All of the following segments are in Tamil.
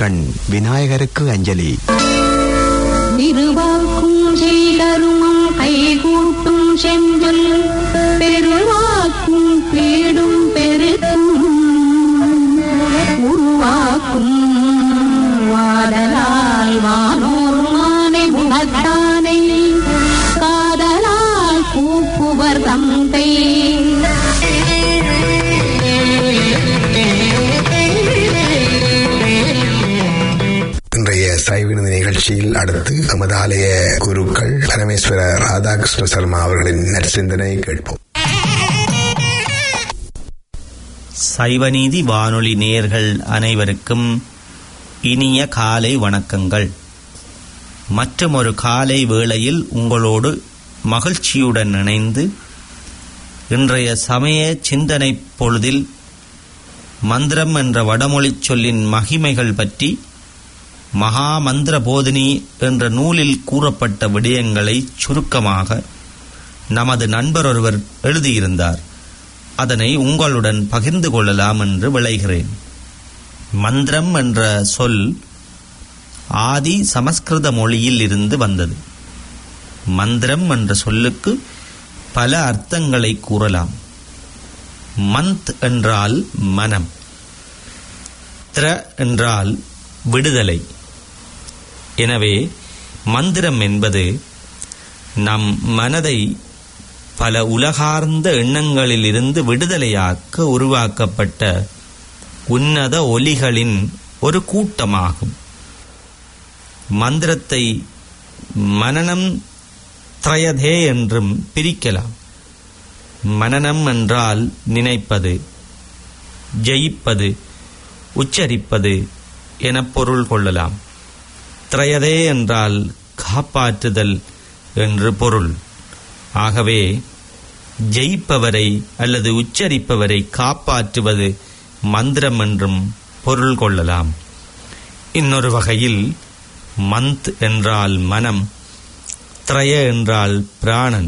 கண் விநாயகருக்கு அஞ்சலி திருவாக்கும் செய்தருமம் கைகூட்டும் செஞ்சொல் பெருவாக்கும் பேடும் பெருக்கும் உருவாக்கும் வாடலால் வானோர் மானை குணத்தானை காதலால் கூப்புவர் தந்தை இன்றைய சைவினது நிகழ்ச்சியில் அடுத்து நமது ஆலய குருக்கள் பரமேஸ்வர ராதாகிருஷ்ண சர்மா அவர்களின் நற்சிந்தனை கேட்போம் சைவநீதி வானொலி நேயர்கள் அனைவருக்கும் இனிய காலை வணக்கங்கள் மற்றுமொரு காலை வேளையில் உங்களோடு மகிழ்ச்சியுடன் இணைந்து இன்றைய சமய சிந்தனை பொழுதில் மந்திரம் என்ற வடமொழிச் சொல்லின் மகிமைகள் பற்றி மகா மந்திர போதினி என்ற நூலில் கூறப்பட்ட விடயங்களை சுருக்கமாக நமது நண்பர் ஒருவர் எழுதியிருந்தார் அதனை உங்களுடன் பகிர்ந்து கொள்ளலாம் என்று விளைகிறேன் மந்திரம் என்ற சொல் ஆதி சமஸ்கிருத மொழியில் இருந்து வந்தது மந்திரம் என்ற சொல்லுக்கு பல அர்த்தங்களை கூறலாம் மந்த் என்றால் மனம் திர என்றால் விடுதலை எனவே மந்திரம் என்பது நம் மனதை பல உலகார்ந்த எண்ணங்களிலிருந்து விடுதலையாக்க உருவாக்கப்பட்ட உன்னத ஒலிகளின் ஒரு கூட்டமாகும் மந்திரத்தை மனனம் திரயதே என்றும் பிரிக்கலாம் மனனம் என்றால் நினைப்பது ஜெயிப்பது உச்சரிப்பது என பொருள் கொள்ளலாம் திரயதே என்றால் காப்பாற்றுதல் என்று பொருள் ஆகவே ஜெயிப்பவரை அல்லது உச்சரிப்பவரை காப்பாற்றுவது மந்திரம் என்றும் பொருள் கொள்ளலாம் இன்னொரு வகையில் மந்த் என்றால் மனம் திரய என்றால் பிராணன்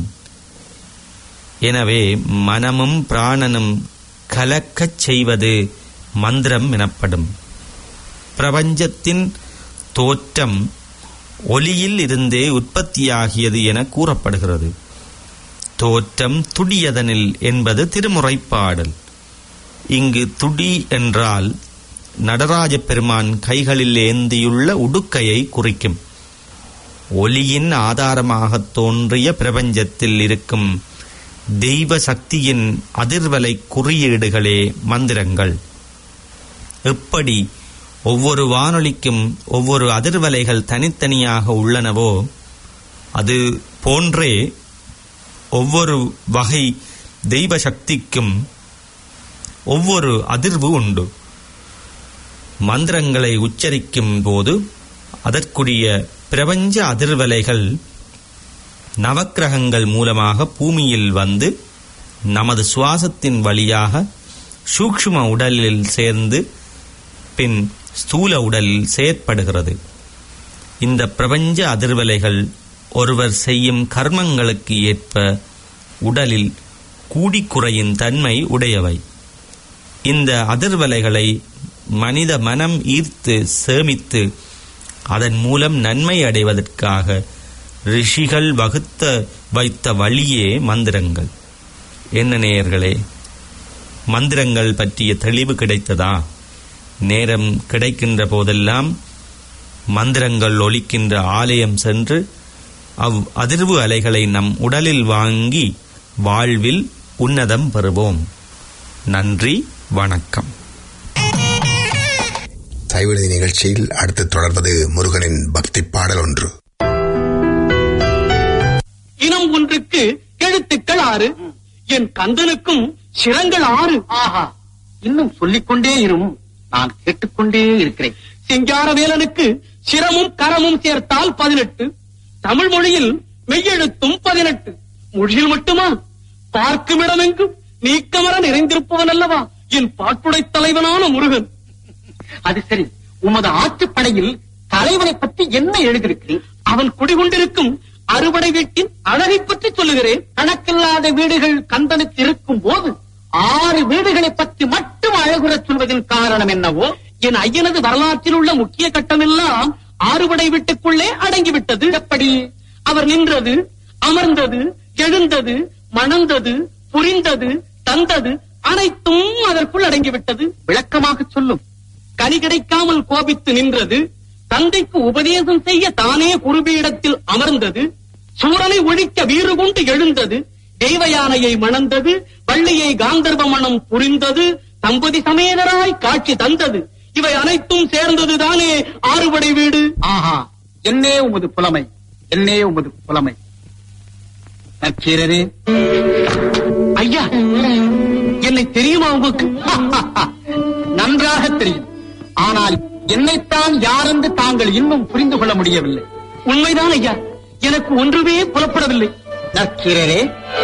எனவே மனமும் பிராணனும் கலக்கச் செய்வது மந்திரம் எனப்படும் பிரபஞ்சத்தின் தோற்றம் ஒலியில் இருந்தே உற்பத்தியாகியது என கூறப்படுகிறது தோற்றம் துடியதனில் என்பது திருமுறைப்பாடல் இங்கு துடி என்றால் நடராஜ பெருமான் கைகளில் ஏந்தியுள்ள உடுக்கையை குறிக்கும் ஒலியின் ஆதாரமாக தோன்றிய பிரபஞ்சத்தில் இருக்கும் தெய்வ சக்தியின் அதிர்வலை குறியீடுகளே மந்திரங்கள் எப்படி ஒவ்வொரு வானொலிக்கும் ஒவ்வொரு அதிர்வலைகள் தனித்தனியாக உள்ளனவோ அது போன்றே ஒவ்வொரு வகை தெய்வ சக்திக்கும் ஒவ்வொரு அதிர்வு உண்டு மந்திரங்களை உச்சரிக்கும் போது அதற்குரிய பிரபஞ்ச அதிர்வலைகள் நவக்கிரகங்கள் மூலமாக பூமியில் வந்து நமது சுவாசத்தின் வழியாக சூக்ஷ்ம உடலில் சேர்ந்து பின் ஸ்தூல உடலில் செயற்படுகிறது இந்த பிரபஞ்ச அதிர்வலைகள் ஒருவர் செய்யும் கர்மங்களுக்கு ஏற்ப உடலில் கூடிக்குறையின் தன்மை உடையவை இந்த அதிர்வலைகளை மனித மனம் ஈர்த்து சேமித்து அதன் மூலம் நன்மை அடைவதற்காக ரிஷிகள் வகுத்த வைத்த வழியே மந்திரங்கள் என்ன நேயர்களே மந்திரங்கள் பற்றிய தெளிவு கிடைத்ததா நேரம் கிடைக்கின்ற போதெல்லாம் மந்திரங்கள் ஒலிக்கின்ற ஆலயம் சென்று அவ் அதிர்வு அலைகளை நம் உடலில் வாங்கி வாழ்வில் உன்னதம் பெறுவோம் நன்றி வணக்கம் சைவநிதி நிகழ்ச்சியில் அடுத்து தொடர்வது முருகனின் பக்தி பாடல் ஒன்று இனம் ஒன்றுக்கு எழுத்துக்கள் ஆறு என் கந்தனுக்கும் சிரங்கள் ஆறு ஆஹா இன்னும் சொல்லிக்கொண்டே இரும் நான் கேட்டுக்கொண்டே இருக்கிறேன் சிங்காரவேலனுக்கு சிரமும் கரமும் சேர்த்தால் பதினெட்டு தமிழ் மொழியில் மெய்யெழுத்தும் பதினெட்டு மொழியில் மட்டுமா பார்க்கும் இடமெங்கும் நீக்கமர நிறைந்திருப்பவன் அல்லவா என் பாட்டுடை தலைவனான முருகன் அது சரி உமது ஆற்றுப்படையில் தலைவனை பற்றி என்ன எழுதியிருக்கிறேன் அவன் குடிகொண்டிருக்கும் அறுபடை வீட்டின் அழகை பற்றி சொல்லுகிறேன் கணக்கில்லாத வீடுகள் கந்தனுக்கு இருக்கும் போது ஆறு வீடுகளை பற்றி மட்டும் அழகுறச் சொல்வதன் காரணம் என்னவோ என் ஐயனது வரலாற்றில் உள்ள முக்கிய கட்டமெல்லாம் ஆறுபடை வீட்டுக்குள்ளே அடங்கிவிட்டது எப்படி அவர் நின்றது அமர்ந்தது எழுந்தது மணந்தது புரிந்தது தந்தது அனைத்தும் அதற்குள் அடங்கிவிட்டது விளக்கமாக சொல்லும் கனி கிடைக்காமல் கோபித்து நின்றது தந்தைக்கு உபதேசம் செய்ய தானே குருபீடத்தில் அமர்ந்தது சூரனை ஒழிக்க வீறு கொண்டு எழுந்தது தெய்வ யானையை மணந்தது வள்ளியை காந்தர்வ மணம் புரிந்தது தம்பதி சமேதராய் காட்சி தந்தது இவை அனைத்தும் சேர்ந்ததுதானே ஆறுபடை வீடு ஆஹா என்னே உமது புலமை என்னே உமது புலமை நற்கீரரே ஐயா என்னை தெரியுமா உங்களுக்கு நன்றாக தெரியும் ஆனால் என்னைத்தான் யாரென்று தாங்கள் இன்னும் புரிந்து கொள்ள முடியவில்லை உண்மைதான் ஐயா எனக்கு ஒன்றுமே புலப்படவில்லை நற்கீரரே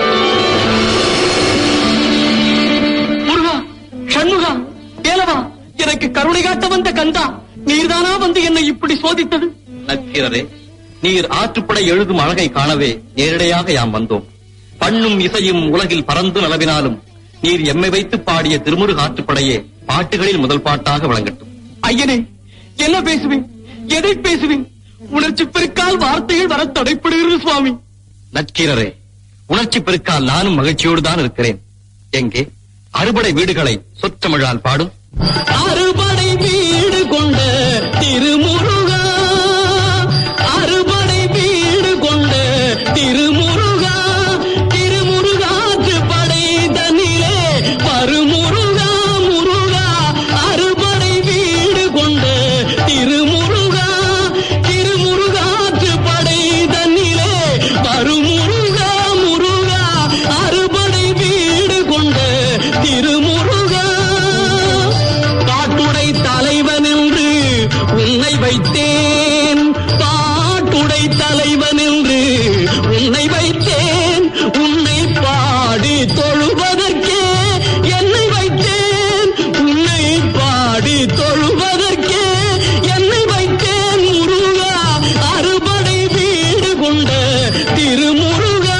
முருகா சண்முகா வேலவா எனக்கு கருணை காட்ட வந்த கந்தா நீர்தானா வந்து என்னை இப்படி சோதித்தது நக்கீரரே நீர் ஆற்றுப்படை எழுதும் அழகை காணவே நேரடியாக யாம் வந்தோம் பண்ணும் இசையும் உலகில் பறந்து நலவினாலும் நீர் எம்மை வைத்து பாடிய திருமுருக ஆற்றுப்படையே பாட்டுகளில் முதல் பாட்டாக விளங்கட்டும் ஐயனே என்ன பேசுவேன் எதை பேசுவேன் உணர்ச்சி பெருக்கால் வார்த்தைகள் வர தடைப்படுகிறது சுவாமி நற்கீரரே உணர்ச்சி பெருக்கால் நானும் மகிழ்ச்சியோடு தான் இருக்கிறேன் எங்கே அறுபடை வீடுகளை சொற்றமிழால் பாடும் அறுபடை வீடு கொண்ட திருமுருகா அறுபடை வீடு கொண்ட திருமுருகா திருமுருகாற்று படை தன்னிலே பருமுருகா முருகா அறுபடை வீடு கொண்ட திருமுருகா திருமுருகாற்று படை தன்னிலே பருமுருகா முருகா அறுபடை வீடு கொண்ட திருமுருகா காட்டுடை தலைவன் என்று உன்னை வைத்தேன் பாட்டுடை தலைவன் என்று உன்னை வைத்தேன் உன்னை பாடி தொழுவதற்கே என்னை வைத்தேன் உன்னை பாடி தொழுவதற்கே என்னை வைத்தேன் முருகா அறுபடை வீடு கொண்ட திருமுருகா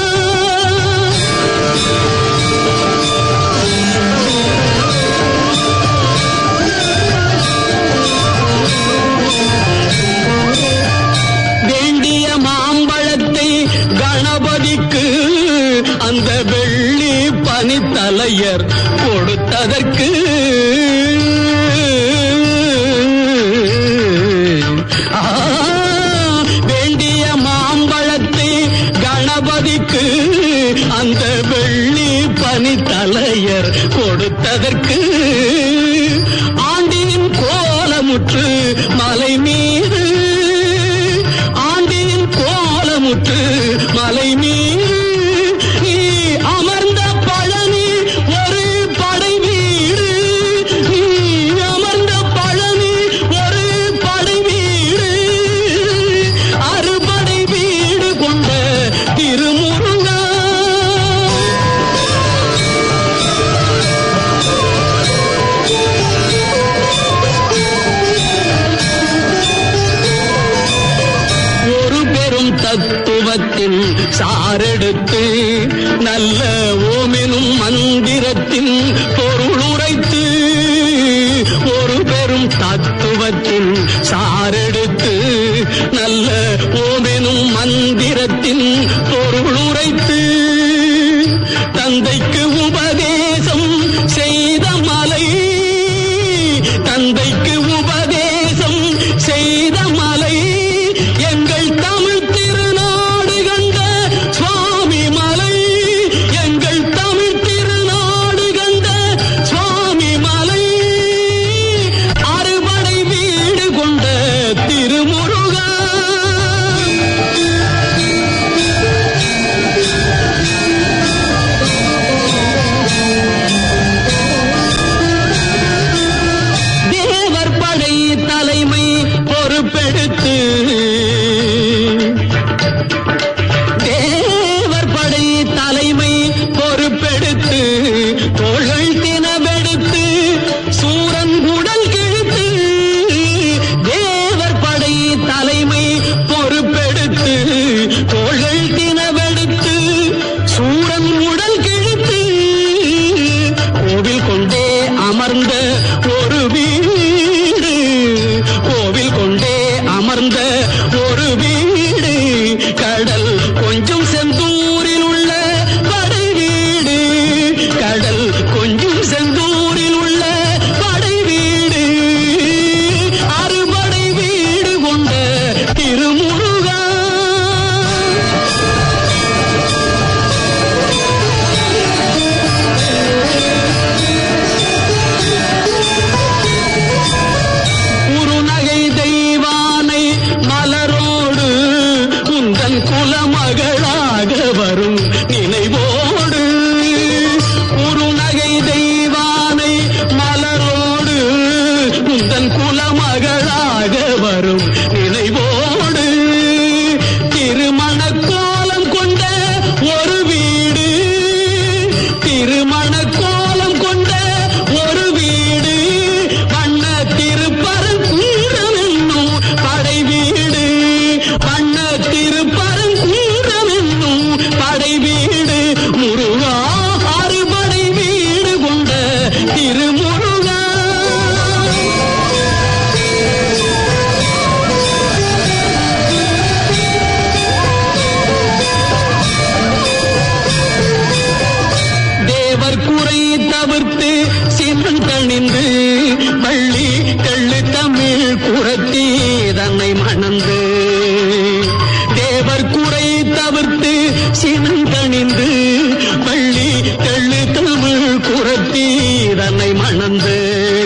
வேண்டிய மாம்பழத்தை கணபதிக்கு அந்த வெள்ளி பனித்தலையர் கொடுத்ததற்கு ஆ, வேண்டிய மாம்பழத்தை கணபதிக்கு அந்த வெள்ளி பனித்தலையர் கொடுத்ததற்கு ஆண்டியின் கோலமுற்று மலை மீது ஆண்டியின் கோலமுற்று மலை மீது நீ அமர்ந்த பழனி ஒரு படை வீடு நீ அமர்ந்த பழனி ஒரு படை வீடு அறுபடை வீடு கொண்ட திருமுருகா ஒரு பெரும் தத்துவத்தின் சாரெடுத்து நல்ல ஓமெனும் மந்திரத்தின் பொருள் உரைத்து ஒரு பெரும் தத்துவத்தின் சாரெடுத்து நல்ல ஓமெனும் மந்திரத்தின் பொருள் உரைத்து தந்தைக்கு உபதேசம் செய்த மலை தந்தைக்கு உபதேசம் செய்த மலை எங்கள் தமிழ் திருநாடு கண்ட சுவாமி மலை எங்கள் தமிழ் திருநாடு கண்ட சுவாமி மலை அறுபடை வீடு கொண்ட திருமுருகா திருமுருகா தேவர் குறை தவிர்த்து சிவன் தணிந்து வள்ளி தெள்ளு தமிழ் குரத்தி தன்னை மணந்து தேவர் குறை தவிர்த்து சிவன் தணிந்து வள்ளி தெள்ளு தமிழ் குரத்தி தன்னை மணந்து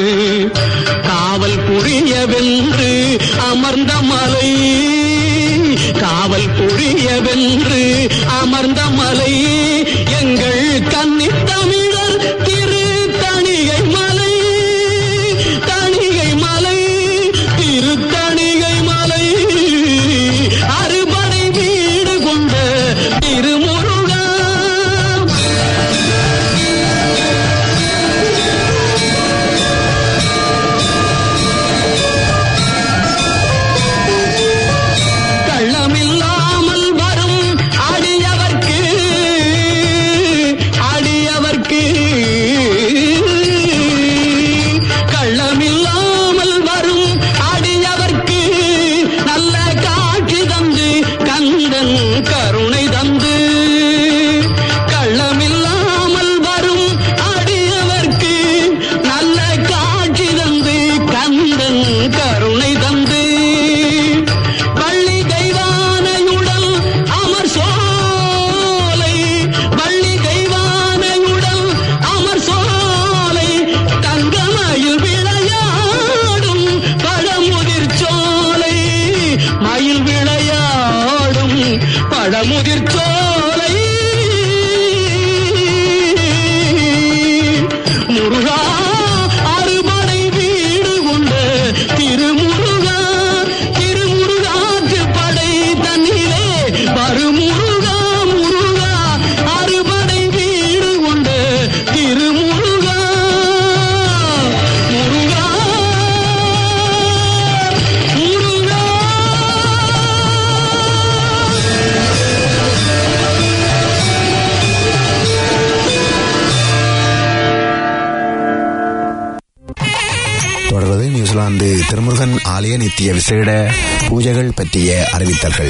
காவல் புரிய வென்று அமர்ந்த மலை காவல் புரிய வென்று அமர்ந்த மலை எங்கள் கன்னி தமிழர் திரு தணிகை மலை தணிகை மலை திரு தணிகை மலை அறுபடை வீடு கொண்ட திருமுருகா கள்ளமில்லாமல் வரும் அடியவர்க்கு அடியவர்க்கு கள்ளமில்லாமல் வரும் அடியவர்க்கு நல்ல காட்சி தந்து கந்தன் கருணை தந்து கள்ளமில்லாமல் வரும் அடியவர்க்கு நல்ல காட்சி தந்து கந்தன் கருணை தந்து வள்ளி தெய்வானையுடல் அமர் சோலை வள்ளி தெய்வானையுடல் அமர் சோலை தங்கமயில் விளையாடும் பழமுதிர் சோலை மயில் விளையாடும் பழமுதிர் சோலை முருகா அறுபடை வீடு கொண்ட திருமுருகா திருமுருகாற்று படை தன்னிலே வருமுருகா முருகா அறுபடை வீடு கொண்ட திருமுருகா முருகா முருகா தொடர்வது நியூசிலாந்து திருமுருகன் ஆலய நித்திய விசேட பூஜைகள் பற்றிய அறிவித்தல்கள்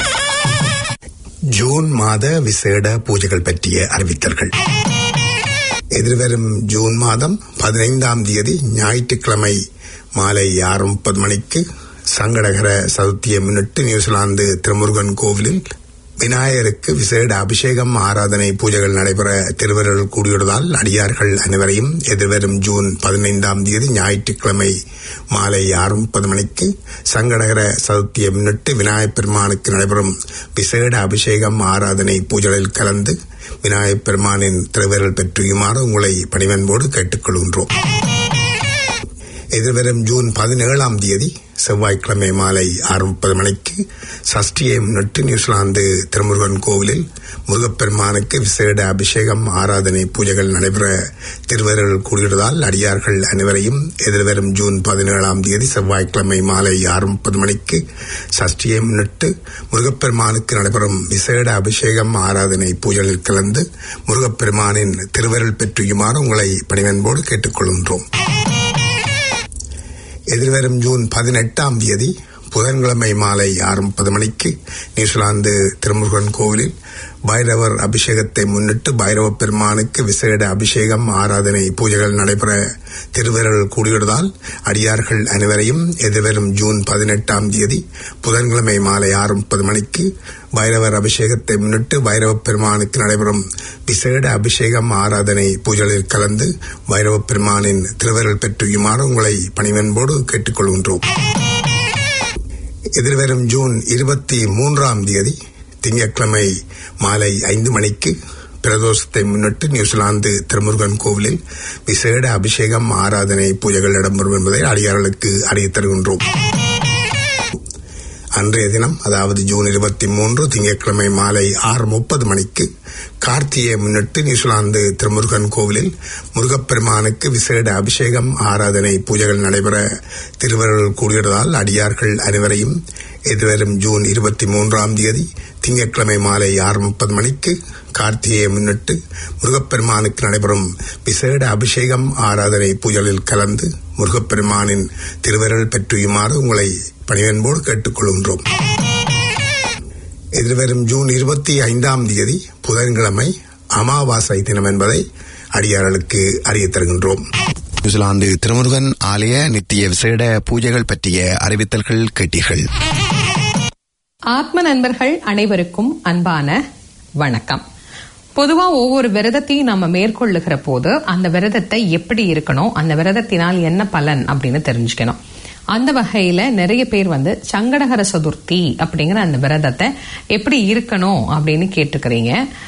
ஜூன் மாத விசேட பூஜைகள் பற்றிய அறிவித்தல்கள் எதிர்வரும் ஜூன் மாதம் பதினைந்தாம் தேதி ஞாயிற்றுக்கிழமை மாலை ஆறு முப்பது மணிக்கு சங்கடகர சதுர்த்தியை முன்னிட்டு நியூசிலாந்து திருமுருகன் கோவிலில் விநாயகருக்கு விசேட அபிஷேகம் ஆராதனை பூஜைகள் நடைபெற திருவருள் கூடியுள்ளதால் அடியார்கள் அனைவரையும் எதிர்வரும் ஜூன் பதினைந்தாம் தேதி ஞாயிற்றுக்கிழமை மாலை ஆறு முப்பது மணிக்கு சங்கடகர சதுர்த்தியை முன்னிட்டு விநாயகப் பெருமானுக்கு நடைபெறும் விசேட அபிஷேகம் ஆராதனை பூஜைகளில் கலந்து விநாயகப் பெருமானின் திருவருள் பெற்றியுமாறு உங்களை பணிவன்போடு கேட்டுக்கொள்கின்றோம் எதிர்வரும் ஜூன் பதினேழாம் தேதி செவ்வாய்க்கிழமை மாலை ஆறு முப்பது மணிக்கு சஷ்டியை முன்னிட்டு நியூசிலாந்து திருமுருகன் கோவிலில் முருகப்பெருமானுக்கு விசேட அபிஷேகம் ஆராதனை பூஜைகள் நடைபெற திருவருள் கூடியுள்ளதால் அடியார்கள் அனைவரையும் எதிர்வரும் ஜூன் பதினேழாம் தேதி செவ்வாய்க்கிழமை மாலை ஆறு முப்பது மணிக்கு சஷ்டியை முன்னிட்டு முருகப்பெருமானுக்கு நடைபெறும் விசேட அபிஷேகம் ஆராதனை பூஜைகளில் கலந்து முருகப்பெருமானின் திருவருள் பெற்றியுமாறு உங்களை பணிவன்போடு கேட்டுக்கொள்கின்றோம் எதிர்வரும் ஜூன் பதினெட்டாம் தேதி புதன்கிழமை மாலை ஆறு முப்பது மணிக்கு நியூசிலாந்து திருமுருகன் கோவிலில் பைரவர் அபிஷேகத்தை முன்னிட்டு பைரவ பெருமானுக்கு விசேட அபிஷேகம் ஆராதனை பூஜைகள் நடைபெற திருவருள் கூடியுள்ளதால் அடியார்கள் அனைவரையும் எதிர்வரும் ஜூன் பதினெட்டாம் தேதி புதன்கிழமை மாலை ஆறு முப்பது மணிக்கு பைரவர் அபிஷேகத்தை முன்னிட்டு பைரவ பெருமானுக்கு நடைபெறும் விசேட அபிஷேகம் ஆராதனை பூஜைகளில் கலந்து பைரவ பெருமானின் திருவருள் பெற்றுயுமாறு உங்களை பணிவன்போடு கேட்டுக்கொள்கின்றோம் எதிர்வரும் ஜூன் இருபத்தி மூன்றாம் தேதி திங்கட்கிழமை மாலை ஐந்து மணிக்கு பிரதோஷத்தை முன்னிட்டு நியூசிலாந்து திருமுருகன் கோவிலில் விசேட அபிஷேகம் ஆராதனை பூஜைகள் இடம்பெறும் என்பதை அடியார்களுக்கு அறிவித் தருகின்றோம் அன்றைய தினம் அதாவது ஜூன் இருபத்தி மூன்று திங்கட்கிழமை மாலை ஆறு முப்பது மணிக்கு கார்த்திகையை முன்னிட்டு நியூசிலாந்து திருமுருகன் கோவிலில் முருகப்பெருமானுக்கு விசேட அபிஷேகம் ஆராதனை பூஜைகள் நடைபெற திருவருள் கூடியதால் அடியார்கள் அனைவரையும் எதிர்வரும் ஜூன் இருபத்தி மூன்றாம் தேதி திங்கட்கிழமை மாலை ஆறு முப்பது மணிக்கு கார்த்திகையை முன்னிட்டு முருகப்பெருமானுக்கு நடைபெறும் விசேட அபிஷேகம் ஆராதனை பூஜைகளில் கலந்து முருகப்பெருமானின் திருவருள் பெற்றுயுமாறு உங்களை பணிவன்போடு கேட்டுக்கொள்கின்றோம் எதிர்வரும் ஜூன் இருபத்தி ஐந்தாம் தேதி புதன்கிழமை அமாவாசை தினம் என்பதை அடியார்களுக்கு அறியத் தருகின்றோம் நியூசிலாந்து திருமுருகன் ஆலய நித்திய விசேட பூஜைகள் பற்றிய அறிவித்தல்கள் கேட்டீர்கள் ஆத்ம நண்பர்கள் அனைவருக்கும் அன்பான வணக்கம் பொதுவா ஒவ்வொரு விரதத்தையும் நம்ம மேற்கொள்ளுகிற போது அந்த விரதத்தை எப்படி இருக்கணும் அந்த விரதத்தினால் என்ன பலன் அப்படின்னு தெரிஞ்சுக்கணும் அந்த வகையில நிறைய பேர் வந்து சங்கடகர சதுர்த்தி அப்படிங்கிற அந்த விரதத்தை எப்படி இருக்கணும் அப்படின்னு கேட்டுக்கிறீங்க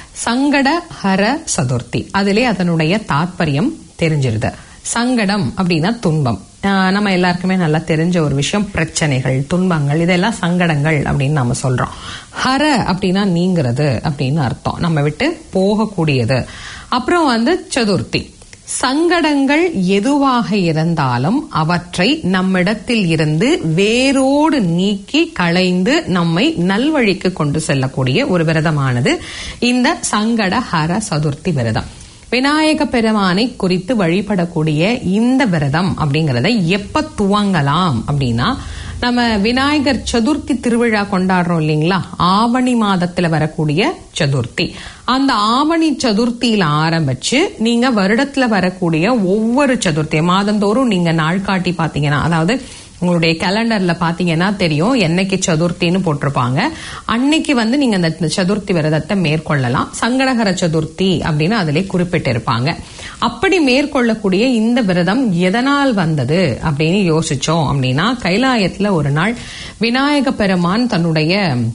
சங்கடஹர சதுர்த்தி அதிலே அதனுடைய தாத்பரியம் தெரிஞ்சிருது சங்கடம் அப்படின்னா துன்பம் ஆஹ் நம்ம எல்லாருக்குமே நல்லா தெரிஞ்ச ஒரு விஷயம் பிரச்சனைகள் துன்பங்கள் இதெல்லாம் சங்கடங்கள் அப்படின்னு நாம சொல்றோம் ஹர அப்படின்னா நீங்கிறது அப்படின்னு அர்த்தம் நம்ம விட்டு போகக்கூடியது அப்புறம் வந்து சதுர்த்தி சங்கடங்கள் எதுவாக இருந்தாலும் அவற்றை நம்மிடத்தில் இருந்து வேரோடு நீக்கி களைந்து நம்மை நல்வழிக்கு கொண்டு செல்லக்கூடிய ஒரு விரதமானது இந்த சங்கட ஹர சதுர்த்தி விரதம் விநாயக பெருமானை குறித்து வழிபடக்கூடிய இந்த விரதம் அப்படிங்கறத எப்ப துவங்கலாம் அப்படின்னா நம்ம விநாயகர் சதுர்த்தி திருவிழா கொண்டாடுறோம் இல்லைங்களா ஆவணி மாதத்துல வரக்கூடிய சதுர்த்தி அந்த ஆவணி சதுர்த்தியில ஆரம்பிச்சு நீங்க வருடத்துல வரக்கூடிய ஒவ்வொரு சதுர்த்தி மாதந்தோறும் நீங்க நாள் காட்டி பாத்தீங்கன்னா அதாவது உங்களுடைய கேலண்டர்ல பாத்தீங்கன்னா தெரியும் என்னைக்கு சதுர்த்தின்னு போட்டிருப்பாங்க அன்னைக்கு வந்து நீங்க அந்த சதுர்த்தி விரதத்தை மேற்கொள்ளலாம் சங்கடகர சதுர்த்தி அப்படின்னு அதிலே குறிப்பிட்டிருப்பாங்க அப்படி மேற்கொள்ளக்கூடிய இந்த விரதம் எதனால் வந்தது அப்படின்னு யோசிச்சோம் அப்படின்னா கைலாயத்துல ஒரு நாள் விநாயக பெருமான் தன்னுடைய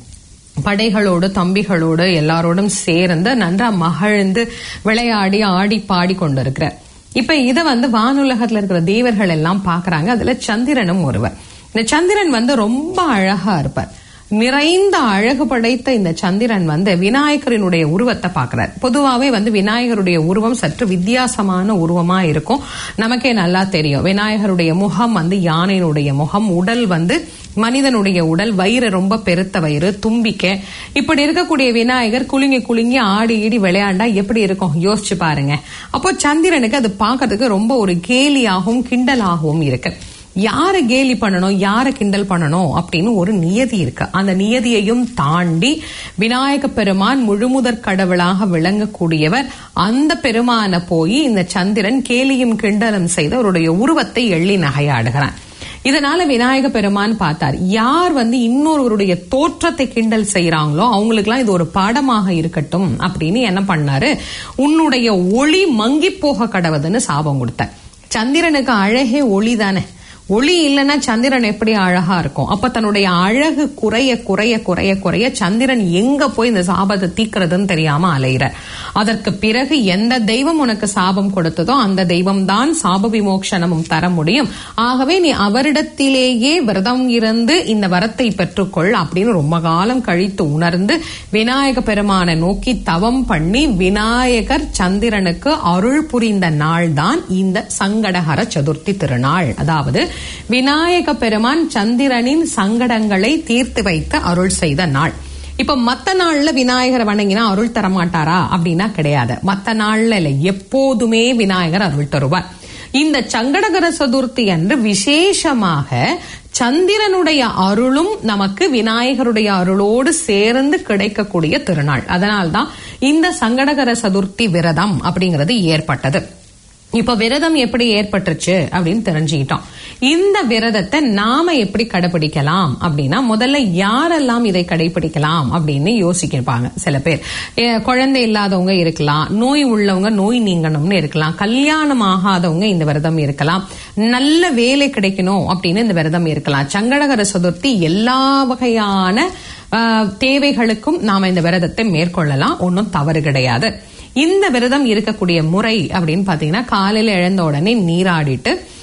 படைகளோடு தம்பிகளோடு எல்லாரோடும் சேர்ந்து நன்றா மகிழ்ந்து விளையாடி ஆடி பாடி கொண்டிருக்கிறார் இப்ப இத வந்து வானுலகத்துல இருக்கிற தேவர்கள் எல்லாம் பாக்குறாங்க அதுல சந்திரனும் ஒருவர் இந்த சந்திரன் வந்து ரொம்ப அழகா இருப்பார் நிறைந்த அழகு படைத்த இந்த சந்திரன் வந்து விநாயகரினுடைய உருவத்தை பார்க்கிறார் பொதுவாவே வந்து விநாயகருடைய உருவம் சற்று வித்தியாசமான உருவமா இருக்கும் நமக்கே நல்லா தெரியும் விநாயகருடைய முகம் வந்து யானையினுடைய முகம் உடல் வந்து மனிதனுடைய உடல் வயிறு ரொம்ப பெருத்த வயிறு தும்பிக்க இப்படி இருக்கக்கூடிய விநாயகர் குலுங்கி குலுங்கி ஆடி ஈடி விளையாண்டா எப்படி இருக்கும் யோசிச்சு பாருங்க அப்போ சந்திரனுக்கு அது பார்க்கறதுக்கு ரொம்ப ஒரு கேலியாகவும் கிண்டலாகவும் இருக்கு யாரை கேலி பண்ணணும் யாரை கிண்டல் பண்ணணும் அப்படின்னு ஒரு நியதி இருக்கு அந்த நியதியையும் தாண்டி விநாயக பெருமான் முழுமுதற் கடவுளாக விளங்கக்கூடியவர் அந்த பெருமானை போய் இந்த சந்திரன் கேலியும் கிண்டலும் செய்து அவருடைய உருவத்தை எள்ளி நகையாடுகிறான் இதனால விநாயக பெருமான் பார்த்தார் யார் வந்து இன்னொருவருடைய தோற்றத்தை கிண்டல் செய்யறாங்களோ அவங்களுக்குலாம் இது ஒரு பாடமாக இருக்கட்டும் அப்படின்னு என்ன பண்ணாரு உன்னுடைய ஒளி மங்கி போக கடவுதுன்னு சாபம் கொடுத்தார் சந்திரனுக்கு அழகே ஒளி தானே ஒளி இல்லைன்னா சந்திரன் எப்படி அழகா இருக்கும் அப்ப தன்னுடைய அழகு குறைய குறைய குறைய குறைய சந்திரன் எங்க போய் இந்த சாபத்தை தீக்கிறதுன்னு தெரியாம அலையிற அதற்கு பிறகு எந்த தெய்வம் உனக்கு சாபம் கொடுத்ததோ அந்த தெய்வம் தான் சாப விமோக்ஷனமும் தர முடியும் ஆகவே நீ அவரிடத்திலேயே விரதம் இருந்து இந்த வரத்தை பெற்றுக்கொள் அப்படின்னு ரொம்ப காலம் கழித்து உணர்ந்து விநாயக பெருமானை நோக்கி தவம் பண்ணி விநாயகர் சந்திரனுக்கு அருள் புரிந்த நாள் தான் இந்த சங்கடஹர சதுர்த்தி திருநாள் அதாவது விநாயக பெருமான் சந்திரனின் சங்கடங்களை தீர்த்து வைத்து அருள் செய்த நாள் இப்ப மத்த நாள்ல விநாயகரை வணங்கினா அருள் தரமாட்டாரா அப்படின்னா கிடையாது மத்த நாள்ல இல்ல எப்போதுமே விநாயகர் அருள் தருவார் இந்த சங்கடகர சதுர்த்தி அன்று விசேஷமாக சந்திரனுடைய அருளும் நமக்கு விநாயகருடைய அருளோடு சேர்ந்து கிடைக்கக்கூடிய திருநாள் அதனால்தான் இந்த சங்கடகர சதுர்த்தி விரதம் அப்படிங்கிறது ஏற்பட்டது இப்ப விரதம் எப்படி ஏற்பட்டுச்சு அப்படின்னு தெரிஞ்சுக்கிட்டோம் இந்த விரதத்தை நாம எப்படி கடைபிடிக்கலாம் அப்படின்னா முதல்ல யாரெல்லாம் இதை கடைபிடிக்கலாம் அப்படின்னு யோசிக்கிருப்பாங்க சில பேர் எ, குழந்தை இல்லாதவங்க இருக்கலாம் நோய் உள்ளவங்க நோய் நீங்கணும்னு இருக்கலாம் கல்யாணம் ஆகாதவங்க இந்த விரதம் இருக்கலாம் நல்ல வேலை கிடைக்கணும் அப்படின்னு இந்த விரதம் இருக்கலாம் சங்கடகர சதுர்த்தி எல்லா வகையான ஆஹ், தேவைகளுக்கும் நாம இந்த விரதத்தை மேற்கொள்ளலாம் ஒன்றும் தவறு கிடையாது இந்த விரதம் இருக்கக்கூடிய முறை அப்படின்னு பாத்தீங்கன்னா காலையில எழுந்த உடனே நீராடிட்டு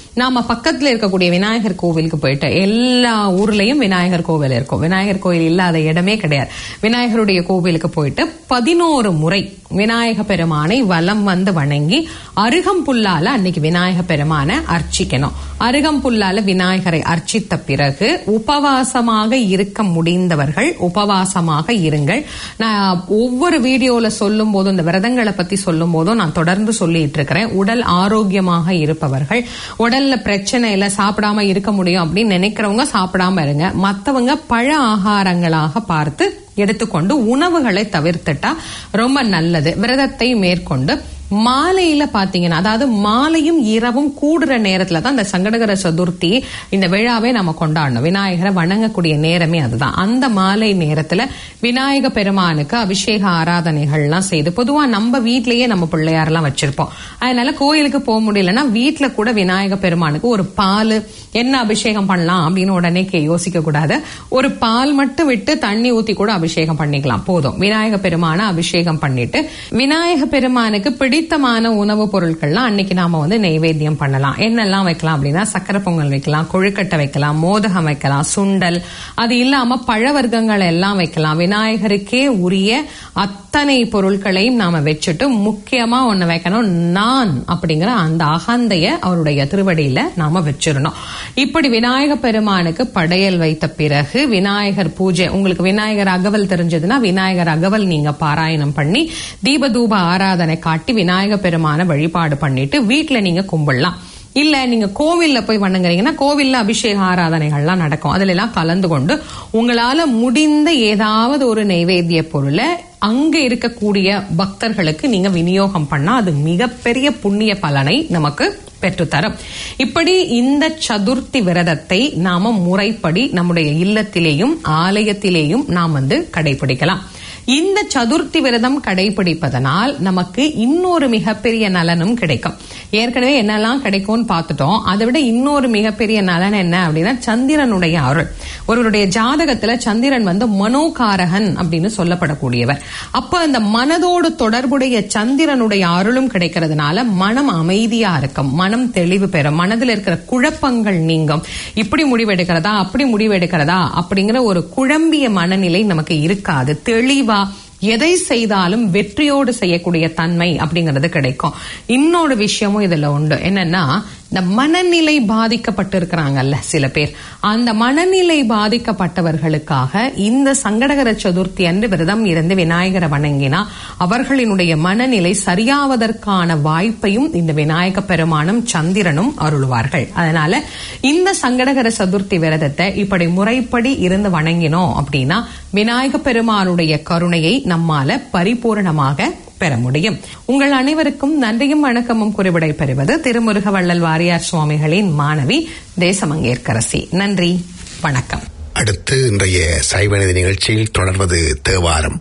நாம பக்கத்துல இருக்கக்கூடிய விநாயகர் கோவிலுக்கு போயிட்டு எல்லா ஊர்லயும் விநாயகர் கோவில் இருக்கும் விநாயகர் கோவில் இல்லாத இடமே கிடையாது விநாயகருடைய கோவிலுக்கு போயிட்டு பதினோரு முறை விநாயக பெருமானை வலம் வந்து வணங்கி அருகம்புல்லால அன்னைக்கு விநாயக பெருமானை அர்ச்சிக்கணும் அருகம்புல்லால விநாயகரை அர்ச்சித்த பிறகு உபவாசமாக இருக்க முடிந்தவர்கள் உபவாசமாக இருங்கள் நான் ஒவ்வொரு வீடியோல சொல்லும் போதும் இந்த விரதங்களை பத்தி சொல்லும் போதும் நான் தொடர்ந்து சொல்லிட்டு இருக்கிறேன் உடல் ஆரோக்கியமாக இருப்பவர்கள் உடல்ல பிரச்சனை இல்ல சாப்பிடாம இருக்க முடியும் அப்படின்னு நினைக்கிறவங்க சாப்பிடாம இருங்க மத்தவங்க பழ ஆகாரங்களாக பார்த்து எடுத்துக்கொண்டு உணவுகளை தவிர்த்துட்டா ரொம்ப நல்லது விரதத்தை மேற்கொண்டு மாலையில பாத்தீங்கன்னா அதாவது மாலையும் இரவும் கூடுற நேரத்துல தான் இந்த சங்கடகர சதுர்த்தி இந்த விழாவை நம்ம கொண்டாடணும் விநாயகரை வணங்கக்கூடிய நேரமே அதுதான் அந்த மாலை நேரத்துல விநாயக பெருமானுக்கு அபிஷேக ஆராதனைகள்லாம் செய்து பொதுவா நம்ம வீட்லயே நம்ம பிள்ளையாரெல்லாம் வச்சிருப்போம் அதனால கோயிலுக்கு போக முடியலன்னா வீட்ல கூட விநாயக பெருமானுக்கு ஒரு பால் என்ன அபிஷேகம் பண்ணலாம் அப்படின்னு உடனே கே- யோசிக்க கூடாது ஒரு பால் மட்டும் விட்டு தண்ணி ஊத்தி கூட அபிஷேகம் பண்ணிக்கலாம் போதும் விநாயக பெருமான அபிஷேகம் பண்ணிட்டு விநாயக பெருமானுக்கு பிடித்தமான உணவுப் பொருட்கள்லாம் அன்னைக்கு நாம வந்து நெய்வேத்தியம் பண்ணலாம் என்னெல்லாம் வைக்கலாம் அப்படின்னா சக்கரை பொங்கல் வைக்கலாம் கொழுக்கட்டை வைக்கலாம் மோதகம் வைக்கலாம் சுண்டல் அது இல்லாம பழவர்க்கங்கள் எல்லாம் வைக்கலாம் விநாயகருக்கே உரிய அத்தனை பொருட்களையும் நாம வச்சுட்டு முக்கியமா ஒண்ணு வைக்கணும் நான் அப்படிங்கிற அந்த அகந்தைய அவருடைய திருவடியில நாம வச்சிடணும் இப்படி விநாயக பெருமானுக்கு படையல் வைத்த பிறகு விநாயகர் பூஜை உங்களுக்கு விநாயகர் அகவல் தெரிஞ்சதுன்னா விநாயகர் அகவல் நீங்க பாராயணம் பண்ணி தீபதூப ஆராதனை காட்டி விநாயக பெருமான வழிபாடு பண்ணிட்டு வீட்ல நீங்க கும்பிடலாம் இல்ல நீங்க கோவில்ல போய் வணங்குறீங்கன்னா கோவில்ல அபிஷேக ஆராதனைகள்லாம் நடக்கும் அதுல எல்லாம் கலந்து கொண்டு உங்களால முடிந்த ஏதாவது ஒரு நைவேத்திய பொருளை அங்க இருக்கக்கூடிய பக்தர்களுக்கு நீங்க விநியோகம் பண்ணா அது மிகப்பெரிய புண்ணிய பலனை நமக்கு பெற்றுத்தரும் இப்படி இந்த சதுர்த்தி விரதத்தை நாம முறைப்படி நம்முடைய இல்லத்திலேயும் ஆலயத்திலேயும் நாம் வந்து கடைபிடிக்கலாம் இந்த சதுர்த்தி விரதம் கடைபிடிப்பதனால் நமக்கு இன்னொரு மிகப்பெரிய நலனும் கிடைக்கும் ஏற்கனவே என்னெல்லாம் கிடைக்கும்னு பார்த்துட்டோம் அதை விட இன்னொரு மிகப்பெரிய நலன் என்ன அப்படின்னா சந்திரனுடைய அருள் ஒருவருடைய ஜாதகத்துல சந்திரன் வந்து மனோகாரகன் அப்படின்னு சொல்லப்படக்கூடியவர் அப்ப அந்த மனதோடு தொடர்புடைய சந்திரனுடைய அருளும் கிடைக்கிறதுனால மனம் அமைதியா இருக்கும் மனம் தெளிவு பெறும் மனதில் இருக்கிற குழப்பங்கள் நீங்கும் இப்படி முடிவெடுக்கிறதா அப்படி முடிவெடுக்கிறதா அப்படிங்கிற ஒரு குழம்பிய மனநிலை நமக்கு இருக்காது தெளிவா எதை செய்தாலும் வெற்றியோடு செய்யக்கூடிய தன்மை அப்படிங்கிறது கிடைக்கும் இன்னொரு விஷயமும் இதுல உண்டு என்னன்னா இந்த மனநிலை பாதிக்கப்பட்டு இருக்கிறாங்கல்ல சில பேர் அந்த மனநிலை பாதிக்கப்பட்டவர்களுக்காக இந்த சங்கடகர சதுர்த்தி அன்று விரதம் இருந்து விநாயகரை வணங்கினா அவர்களினுடைய மனநிலை சரியாவதற்கான வாய்ப்பையும் இந்த விநாயக பெருமானும் சந்திரனும் அருள்வார்கள் அதனால இந்த சங்கடகர சதுர்த்தி விரதத்தை இப்படி முறைப்படி இருந்து வணங்கினோம் அப்படின்னா விநாயக பெருமானுடைய கருணையை நம்மால பரிபூரணமாக பெற முடியும் உங்கள் அனைவருக்கும் நன்றியும் வணக்கமும் குறிவிடை பெறுவது திருமுருக வள்ளல் வாரியார் சுவாமிகளின் மாணவி தேசமங்கேற்கரசி நன்றி வணக்கம் அடுத்து இன்றைய சைவநீதி நிகழ்ச்சியில் தொடர்வது தேவாரம்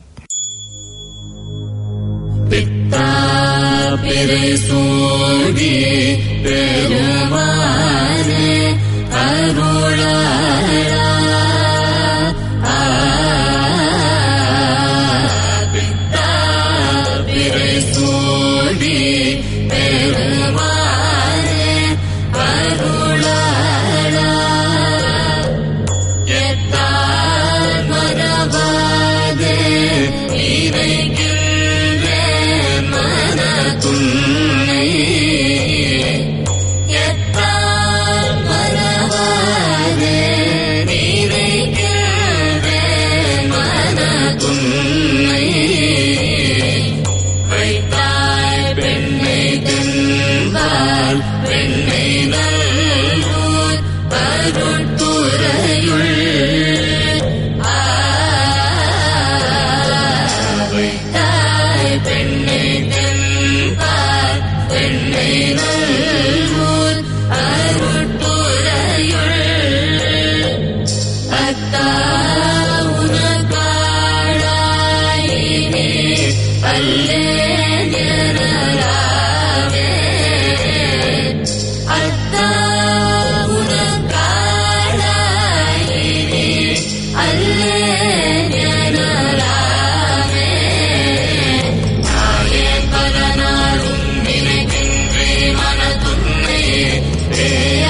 மனதுன்னை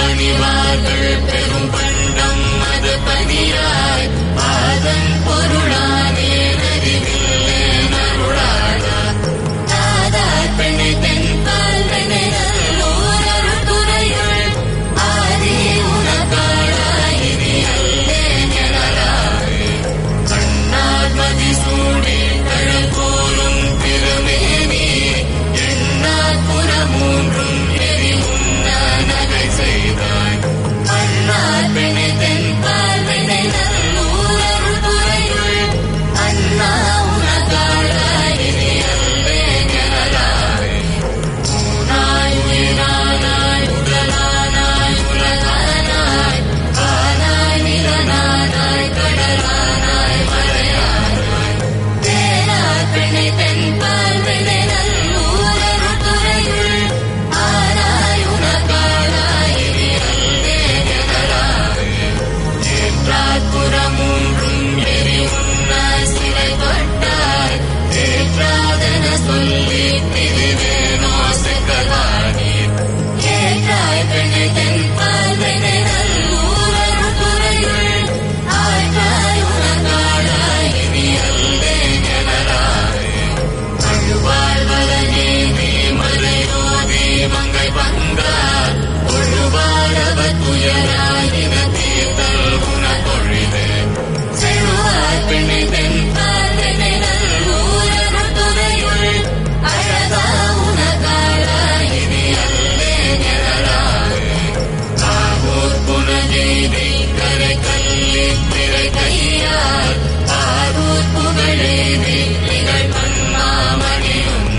பணிவார்கள் பெரும் பண்டம் அது பணியாய் பாதம் பொருளானே நறிவில்லே நருளாதா தாதார் பெண்ணை தென்பால் வெண்ணை நல்லோர் அருள்துறையுள் ஆதி உனக்காளாயினி அல்லேன் எனலாவே கண்ணார் மதிசூடி கழல்கோலும் திருமேனி எண்ணார் புறமூன்றும் எரி உண்ண நகை செய்தாய் அண்ணார் பெண்ணை தென்பால் வெண்ணை நல்லூர் அருள்துறையுள் அண்ணா உனக்காளாயினி அல்லேன் எனலாவே ஊனாய் உயிரானாய் உடலானாய் உலகானாய் ஆனாய் நிலனானாய் கடலானாய் மலையானாய் தேனார் பெண்ணை தென்பால் வெண்ணை நல்லூர் அருள்துறையுள் ஆனாய் உனக்காளாய் இனி அல்லேன் எனலாவே ஏற்றார் புறமூன்றும் எரி உண்ணாய் சிறைப்பட்டாய் ஏற்றாதென சொல்லி பிரிவேனோ செக்கலானீர் ஏற்றாய் பெண்ணை தென்பால் வெண்ணை நல்லூர் அருள்துறையுள் ஆற்றாய் உனக்காளாய் இனி அல்லேன் எனலாவே அழுவாள் வலநீதி மறையோதி மங்கை பங்கார் ஒழுவாழவர் துயராயின தீர்த்தல் உனக்கொழிது செழுவாய் பெண்ணை தென்பால் வெண்ணை நல்லூர் அருள்துறையுள் அழகா உனக்காளாய் இனி அல்லேன் எனலாவே ஆவூர் புனகெய்தி கரை கல்லி திரை கையார் ஆரூர் புகழெய்தி நிகழ் மண்ணாமணியும்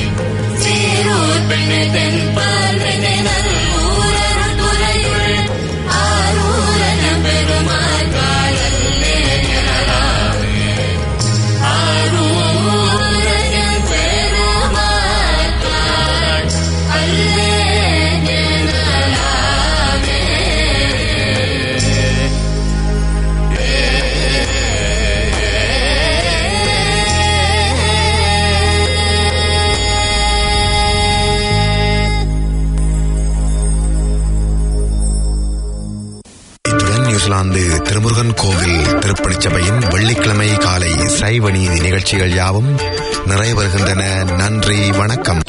சீரூர் பெண்ணை தென்பால் வெண்ணை நல்லூர் அருள்துறையுள் ஆரூரன பெருமாள் காலல்லே எனலாவே ஆரூரன பெருமாள் கால் அல்லே எனலாவே இத்துடன் நியூசிலாந்து திருமுருகன் கோவில் திருப்பணிச் சபையின் வெள்ளிக்கிழமை காலை சைவ நீதி நிகழ்ச்சிகள் யாவும் நிறைவருகின்றன நன்றி வணக்கம்